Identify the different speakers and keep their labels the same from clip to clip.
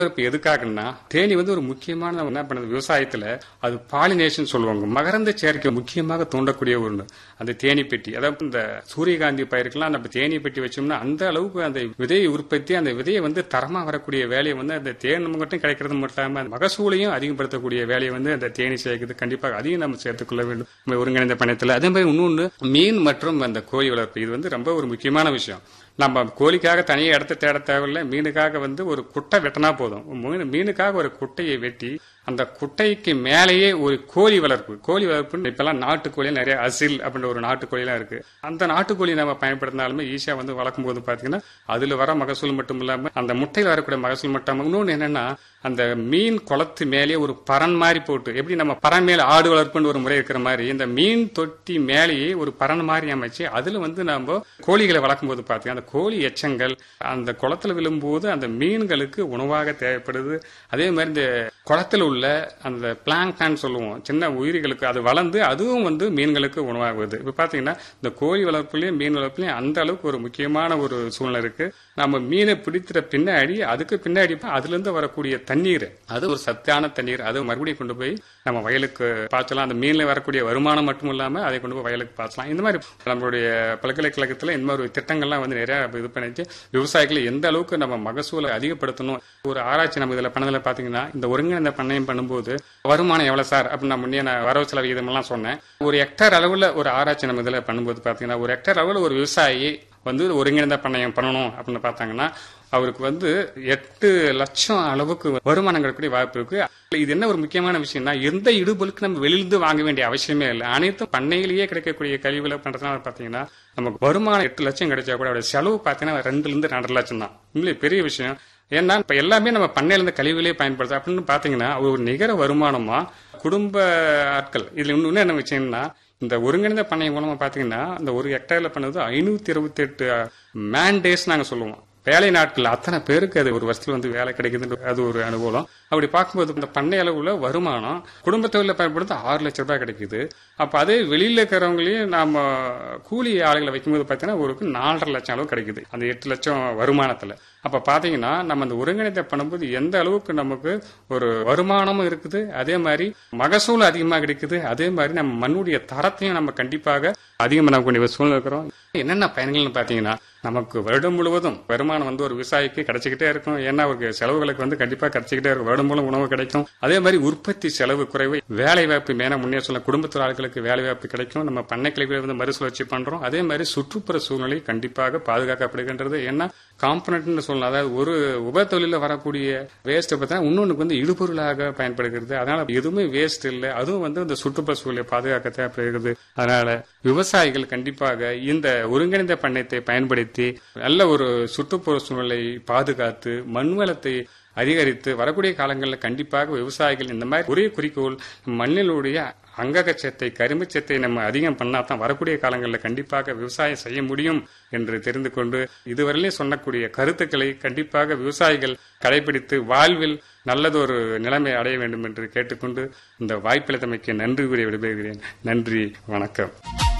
Speaker 1: இப்ப எதுக்காகன்னா தேனி வந்து ஒரு முக்கியமான நம்ம என்ன பண்ணுது விவசாயத்துல அது பாலினேஷன் சொல்லுவாங்க மகரந்த சேர்க்கை முக்கியமாக தூண்டக்கூடிய ஒன்று அந்த தேனி பெட்டி அதாவது இந்த சூரியகாந்தி பயிருக்கெல்லாம் நம்ம தேனி பெட்டி வச்சோம்னா அந்த அளவுக்கு அந்த விதையை உற்பத்தி அந்த விதையை வந்து தரமா வரக்கூடிய வேலையை வந்து அந்த தேன் மட்டும் கிடைக்கிறது மட்டும் இல்லாம அந்த மகசூலையும் அதிகப்படுத்தக்கூடிய வேலையை வந்து அந்த தேனி சேர்க்குது கண்டிப்பாக அதையும் நம்ம சேர்த்துக்கொள்ள வேண்டும் நம்ம ஒருங்கிணைந்த பண்ணையத்தில் அதே மாதிரி இன்னொன்று மீன் மற்றும் அந்த கோழி வளர்ப்பு இது வந்து ரொம்ப ஒரு முக்கியமான விஷயம் நம்ம கோழிக்காக தனியாக இடத்த தேட தேவையில்லை மீனுக்காக வந்து ஒரு குட்டை வெட்டினா போதும் மீன் மீனுக்காக ஒரு குட்டையை வெட்டி அந்த குட்டைக்கு மேலேயே ஒரு கோழி வளர்ப்பு கோழி வளர்ப்புன்னு இப்பெல்லாம் நாட்டுக்கோழி நிறைய அசில் அப்படின்ற ஒரு நாட்டுக்கோழிலாம் இருக்கு அந்த நாட்டுக்கோழி நம்ம பயன்படுத்தினாலுமே ஈஸியா வந்து வளர்க்கும் போது பாத்தீங்கன்னா அதுல வர மகசூல் மட்டும் இல்லாம அந்த முட்டையில் வரக்கூடிய மகசூல் மட்டும் இன்னொன்று என்னன்னா அந்த மீன் குளத்து மேலேயே ஒரு பறன் மாதிரி போட்டு எப்படி நம்ம பறன் மேல ஆடு வளர்ப்புன்னு ஒரு முறை இருக்கிற மாதிரி இந்த மீன் தொட்டி மேலேயே ஒரு பறன் மாதிரி அமைச்சு அதுல வந்து நம்ம கோழிகளை வளர்க்கும் போது பாத்தீங்கன்னா அந்த கோழி எச்சங்கள் அந்த குளத்துல விழும்போது அந்த மீன்களுக்கு உணவாக தேவைப்படுது அதே மாதிரி இந்த குளத்துல உள்ள அந்த பிளாங்கான் சொல்லுவோம் சின்ன உயிரிகளுக்கு அது வளர்ந்து அதுவும் வந்து மீன்களுக்கு உணவாகுது இப்ப பாத்தீங்கன்னா இந்த கோழி வளர்ப்புலயும் மீன் வளர்ப்புலயும் அந்த அளவுக்கு ஒரு முக்கியமான ஒரு சூழ்நிலை இருக்கு நம்ம மீனை பிடிக்கிற பின்னாடி அதுக்கு பின்னாடி அதுல இருந்து வரக்கூடிய தண்ணீர் அது ஒரு சத்தான தண்ணீர் அது மறுபடியும் கொண்டு போய் நம்ம வயலுக்கு பாய்ச்சலாம் அந்த மீன்ல வரக்கூடிய வருமானம் மட்டும் இல்லாம அதை கொண்டு போய் வயலுக்கு பாய்ச்சலாம் இந்த மாதிரி நம்மளுடைய பல்கலைக்கழகத்துல இந்த மாதிரி திட்டங்கள்லாம் வந்து நிறைய இது பண்ணிச்சு விவசாயிகளை எந்த அளவுக்கு நம்ம மகசூலை அதிகப்படுத்தணும் ஒரு ஆராய்ச்சி நம்ம இதுல பண்ணதுல பாத்தீங்கன்னா இந்த ஒருங்கிணைந்த பண்ணையம் பண்ணும்போது வருமானம் எவ்வளவு சார் அப்படின்னு நான் முன்னே நான் வரவு செலவு விகிதம் எல்லாம் சொன்னேன் ஒரு ஹெக்டர் அளவுல ஒரு ஆராய்ச்சி நம்ம இதுல பண்ணும்போது பாத்தீங்கன்னா ஒரு ஹெக்டர் அளவுல ஒரு விவசாயி வந்து ஒருங்கிணைந்த பண்ணையம் பண்ணணும் அப்படின்னு பார்த்தாங்கன்னா அவருக்கு வந்து எட்டு லட்சம் அளவுக்கு வருமானம் கிடைக்கக்கூடிய வாய்ப்பு இருக்கு இது என்ன ஒரு முக்கியமான விஷயம்னா எந்த இடுபொருளுக்கு நம்ம வெளியிருந்து வாங்க வேண்டிய அவசியமே இல்லை அனைத்தும் பண்ணையிலேயே கிடைக்கக்கூடிய கழிவுகளை பண்றதுனால பாத்தீங்கன்னா நமக்கு வருமானம் எட்டு லட்சம் கிடைச்சா கூட அவருடைய செலவு பாத்தீங்கன்னா ரெண்டுல இருந்து ரெண்டரை லட்சம் தான் உண்மையிலே பெரிய விஷயம் ஏன்னா இப்ப எல்லாமே நம்ம பண்ணையில இருந்து கழிவுகளே பயன்படுத்து அப்படின்னு பாத்தீங்கன்னா ஒரு நிகர வருமானமா குடும்ப ஆட்கள் இதுல இன்னும் என்ன விஷயம்னா இந்த ஒருங்கிணைந்த பண்ணை மூலமா பாத்தீங்கன்னா இந்த ஒரு ஹெக்டர்ல பண்ணது ஐநூத்தி இருபத்தி எட்டு மேண்டேஸ் நாங்க சொல்லுவோம் வேலை நாட்கள் அத்தனை பேருக்கு அது ஒரு வருஷத்துல வந்து வேலை கிடைக்குதுன்னு அது ஒரு அனுபவம் அப்படி பார்க்கும்போது இந்த பண்ணை அளவுல வருமானம் குடும்ப தொழில பயன்படுத்த ஆறு லட்சம் ரூபாய் கிடைக்குது அப்ப அதே வெளியில இருக்கிறவங்களையும் நாம கூலி ஆளுகளை வைக்கும்போது பாத்தீங்கன்னா ஒரு நாலரை லட்சம் அளவு கிடைக்குது அந்த எட்டு லட்சம் வருமானத்துல அப்ப பாத்தீங்கன்னா நம்ம அந்த ஒருங்கிணைந்த பண்ணும்போது எந்த அளவுக்கு நமக்கு ஒரு வருமானமும் இருக்குது அதே மாதிரி மகசூல் அதிகமா கிடைக்குது அதே மாதிரி நம்ம மண்ணுடைய தரத்தையும் நம்ம கண்டிப்பாக அதிகம் பண்ணக்கூடிய சூழ்நிலை இருக்கிறோம் என்னென்ன பயன்கள்னு பாத்தீங்கன்னா நமக்கு வருடம் முழுவதும் வருமானம் வந்து ஒரு விவசாயிக்கு கிடைச்சிக்கிட்டே இருக்கும் ஏன்னா அவருக்கு செலவுகளுக்கு வந்து கண்டிப்பா கிடைச்சிக்கிட்டே இருக்கும் வருடம் மூலம் உணவு கிடைக்கும் அதே மாதிரி உற்பத்தி செலவு குறைவு வேலை வாய்ப்பு மேல முன்னே சொல்ல குடும்பத்தில் ஆட்களுக்கு வேலை வாய்ப்பு கிடைக்கும் நம்ம பண்ணை கிளைகளை வந்து மறுசுழற்சி பண்றோம் அதே மாதிரி சுற்றுப்புற சூழ்நிலை கண்டிப்பாக பாதுகாக்கப்படுகின்றது ஏன்னா காம்பனட்னு சொல்லலாம் அதாவது ஒரு உப தொழில வரக்கூடிய வேஸ்ட் பார்த்தா இன்னொன்னுக்கு வந்து இடுபொருளாக பயன்படுகிறது அதனால எதுவுமே வேஸ்ட் இல்லை அதுவும் வந்து இந்த சுற்றுப்புற சூழலை பாதுகாக்க தேவைப்படுகிறது அதனால விவசாயிகள் கண்டிப்பாக இந்த ஒருங்கிணைந்த பண்ணையத்தை பயன்படுத்தி நல்ல ஒரு சுற்றுப்புற சூழலை பாதுகாத்து மண்வளத்தை அதிகரித்து வரக்கூடிய காலங்களில் கண்டிப்பாக விவசாயிகள் இந்த மாதிரி ஒரே குறிக்கோள் மண்ணிலுடைய அங்ககச்சத்தை கரும்புச்சத்தை நம்ம அதிகம் பண்ணா தான் வரக்கூடிய காலங்களில் கண்டிப்பாக விவசாயம் செய்ய முடியும் என்று தெரிந்து கொண்டு இதுவரையிலே சொன்னக்கூடிய கருத்துக்களை கண்டிப்பாக விவசாயிகள் கடைபிடித்து வாழ்வில் நல்லதொரு நிலைமை அடைய வேண்டும் என்று கேட்டுக்கொண்டு இந்த வாய்ப்பளித்தமைக்கு நன்றி கூறி விடைபெறுகிறேன் நன்றி வணக்கம்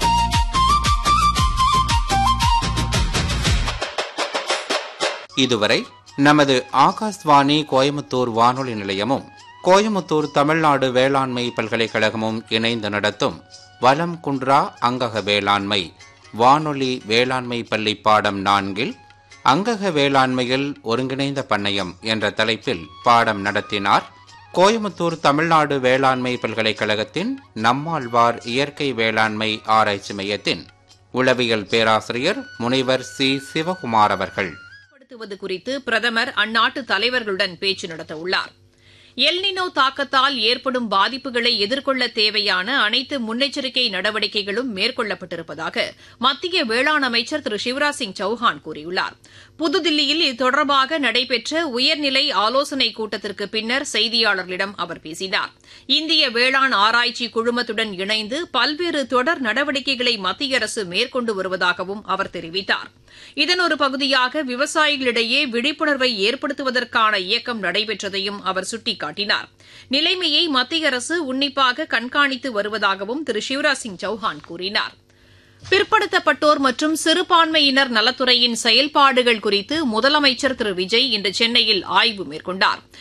Speaker 2: இதுவரை நமது ஆகாஷ்வாணி கோயமுத்தூர் வானொலி நிலையமும் கோயமுத்தூர் தமிழ்நாடு வேளாண்மை பல்கலைக்கழகமும் இணைந்து நடத்தும் வலம் குன்றா அங்கக வேளாண்மை வானொலி வேளாண்மை பள்ளி பாடம் நான்கில் அங்கக வேளாண்மையில் ஒருங்கிணைந்த பண்ணையம் என்ற தலைப்பில் பாடம் நடத்தினார் கோயமுத்தூர் தமிழ்நாடு வேளாண்மை பல்கலைக்கழகத்தின் நம்மாழ்வார் இயற்கை வேளாண்மை ஆராய்ச்சி மையத்தின் உளவியல் பேராசிரியர் முனைவர் சி சிவகுமார் அவர்கள்
Speaker 3: செயல்படுத்துவது குறித்து பிரதமர் அந்நாட்டு தலைவர்களுடன் பேச்சு நடத்த உள்ளார் எல்னினோ தாக்கத்தால் ஏற்படும் பாதிப்புகளை எதிர்கொள்ள தேவையான அனைத்து முன்னெச்சரிக்கை நடவடிக்கைகளும் மேற்கொள்ளப்பட்டிருப்பதாக மத்திய வேளாண் அமைச்சர் திரு சிவராஜ் சிங் சௌஹான் கூறியுள்ளார் புதுதில்லியில் இது தொடர்பாக நடைபெற்ற உயர்நிலை ஆலோசனைக் கூட்டத்திற்கு பின்னர் செய்தியாளர்களிடம் அவர் பேசினார் இந்திய வேளாண் ஆராய்ச்சி குழுமத்துடன் இணைந்து பல்வேறு தொடர் நடவடிக்கைகளை மத்திய அரசு மேற்கொண்டு வருவதாகவும் அவர் தெரிவித்தார் இதன் ஒரு பகுதியாக விவசாயிகளிடையே விழிப்புணர்வை ஏற்படுத்துவதற்கான இயக்கம் நடைபெற்றதையும் அவர் சுட்டிக்காட்டினார் நிலைமையை மத்திய அரசு உன்னிப்பாக கண்காணித்து வருவதாகவும் திரு சிவராஜ் சிங் சௌஹான் கூறினார் பிற்படுத்தப்பட்டோர் மற்றும் சிறுபான்மையினர் நலத்துறையின் செயல்பாடுகள் குறித்து முதலமைச்சர் திரு விஜய் இன்று சென்னையில் ஆய்வு மேற்கொண்டார்